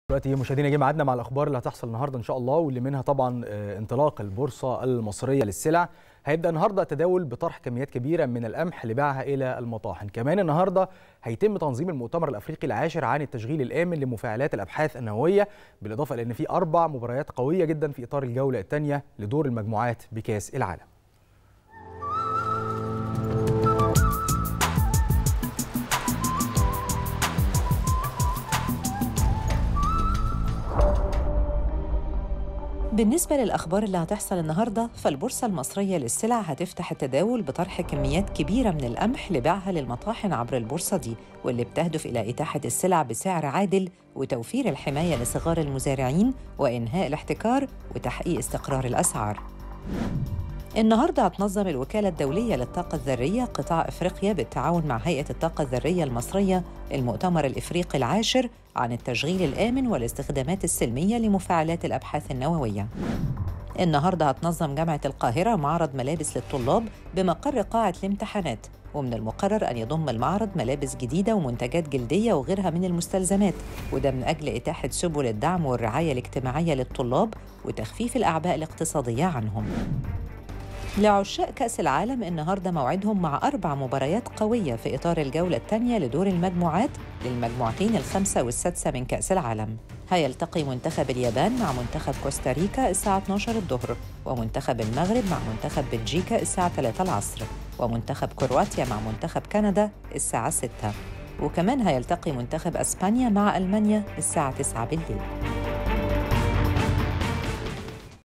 دلوقتي مشاهدينا جه ميعادنا مع الاخبار اللي هتحصل النهارده ان شاء الله واللي منها طبعا انطلاق البورصه المصريه للسلع هيبدا النهارده تداول بطرح كميات كبيره من القمح لبيعها الى المطاحن كمان النهارده هيتم تنظيم المؤتمر الافريقي العاشر عن التشغيل الامن لمفاعلات الابحاث النوويه بالاضافه الى ان في اربع مباريات قويه جدا في اطار الجوله الثانيه لدور المجموعات بكاس العالم بالنسبة للأخبار اللي هتحصل النهاردة فالبورصة المصرية للسلع هتفتح التداول بطرح كميات كبيرة من القمح لبيعها للمطاحن عبر البورصة دي واللي بتهدف إلى إتاحة السلع بسعر عادل وتوفير الحماية لصغار المزارعين وإنهاء الاحتكار وتحقيق استقرار الأسعار النهارده هتنظم الوكالة الدولية للطاقة الذرية قطاع افريقيا بالتعاون مع هيئة الطاقة الذرية المصرية المؤتمر الافريقي العاشر عن التشغيل الآمن والاستخدامات السلمية لمفاعلات الأبحاث النووية. النهارده هتنظم جامعة القاهرة معرض ملابس للطلاب بمقر قاعة الامتحانات ومن المقرر أن يضم المعرض ملابس جديدة ومنتجات جلدية وغيرها من المستلزمات وده من أجل إتاحة سبل الدعم والرعاية الاجتماعية للطلاب وتخفيف الأعباء الاقتصادية عنهم. لعشاق كأس العالم النهاردة موعدهم مع أربع مباريات قوية في إطار الجولة الثانية لدور المجموعات للمجموعتين الخمسة والسادسة من كأس العالم هيلتقي منتخب اليابان مع منتخب كوستاريكا الساعة 12 الظهر ومنتخب المغرب مع منتخب بلجيكا الساعة 3 العصر ومنتخب كرواتيا مع منتخب كندا الساعة 6 وكمان هيلتقي منتخب أسبانيا مع ألمانيا الساعة 9 بالليل